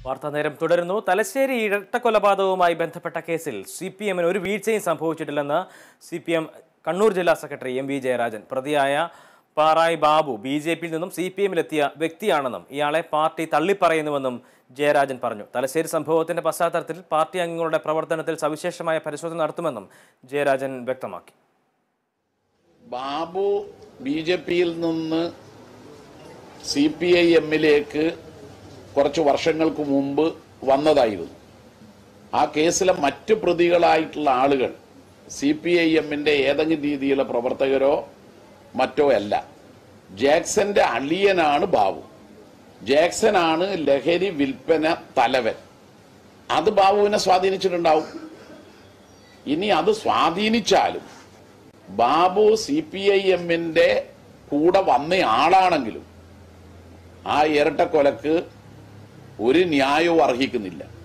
വാർത്താ നേരം തുടരുന്നു തലശ്ശേരി ഇരട്ടക്കൊലപാതകവുമായി ബന്ധപ്പെട്ട കേസിൽ സി പി എമ്മിന് ഒരു വീഴ്ചയും സംഭവിച്ചിട്ടില്ലെന്ന് സി പി എം കണ്ണൂർ ജില്ലാ സെക്രട്ടറി എം വി ജയരാജൻ പ്രതിയായ പാറായി ബാബു ബി ജെ പിയിൽ നിന്നും സി പി എമ്മിലെത്തിയ വ്യക്തിയാണെന്നും ഇയാളെ പാർട്ടി തള്ളിപ്പറയുന്നുവെന്നും ജയരാജൻ പറഞ്ഞു തലശ്ശേരി സംഭവത്തിന്റെ പശ്ചാത്തലത്തിൽ പാർട്ടി അംഗങ്ങളുടെ പ്രവർത്തനത്തിൽ സവിശേഷമായ പരിശോധന നടത്തുമെന്നും ജയരാജൻ വ്യക്തമാക്കി ബാബു ബി ജെ പിയിൽ നിന്ന് സി പി ഐ എമ്മിലേക്ക് കുറച്ച് വർഷങ്ങൾക്ക് മുമ്പ് വന്നതായിരുന്നു ആ കേസിലെ മറ്റു പ്രതികളായിട്ടുള്ള ആളുകൾ സി പി ഐ എമ്മിന്റെ ഏതെങ്കിലും രീതിയിലുള്ള പ്രവർത്തകരോ മറ്റോ അല്ല ജാക്സന്റെ അളിയനാണ് ബാബു ജാക്സൺ ആണ് ലഹരി വിൽപ്പന തലവൻ അത് ബാബുവിനെ സ്വാധീനിച്ചിട്ടുണ്ടാവും ഇനി അത് സ്വാധീനിച്ചാലും ബാബു സി പി ഐ എമ്മിന്റെ കൂടെ വന്ന ആളാണെങ്കിലും ആ ഇരട്ടക്കൊലക്ക് ഒരു ന്യായവും അർഹിക്കുന്നില്ല